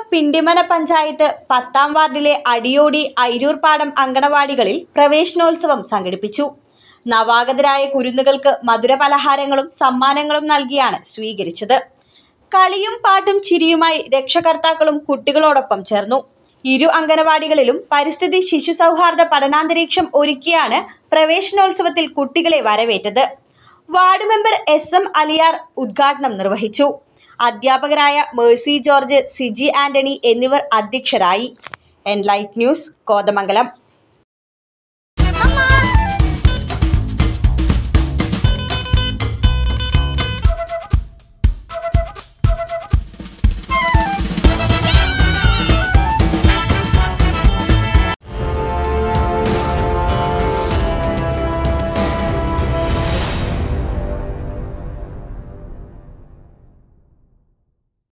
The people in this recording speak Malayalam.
പിണ്ടിമന പഞ്ചായത്ത് പത്താം വാർഡിലെ അടിയോടി ഐരൂർപ്പാടം അങ്കണവാടികളിൽ പ്രവേശനോത്സവം സംഘടിപ്പിച്ചു നവാഗതരായ കുരുന്നുകൾക്ക് മധുരപലഹാരങ്ങളും സമ്മാനങ്ങളും നൽകിയാണ് സ്വീകരിച്ചത് കളിയും പാട്ടും ചിരിയുമായി രക്ഷകർത്താക്കളും കുട്ടികളോടൊപ്പം ചേർന്നു ഇരു അംഗനവാടികളിലും പരിസ്ഥിതി ശിശു സൗഹാർദ്ദ പഠനാന്തരീക്ഷം ഒരുക്കിയാണ് പ്രവേശനോത്സവത്തിൽ കുട്ടികളെ വരവേറ്റത് ward member S M Aliyar ഉദ്ഘാടനം നിർവഹിച്ചു അധ്യാപകരായ മേഴ്സി ജോർജ് സിജി ആന്റണി എന്നിവർ അധ്യക്ഷരായി എൻലൈറ്റ് ന്യൂസ് കോതമംഗലം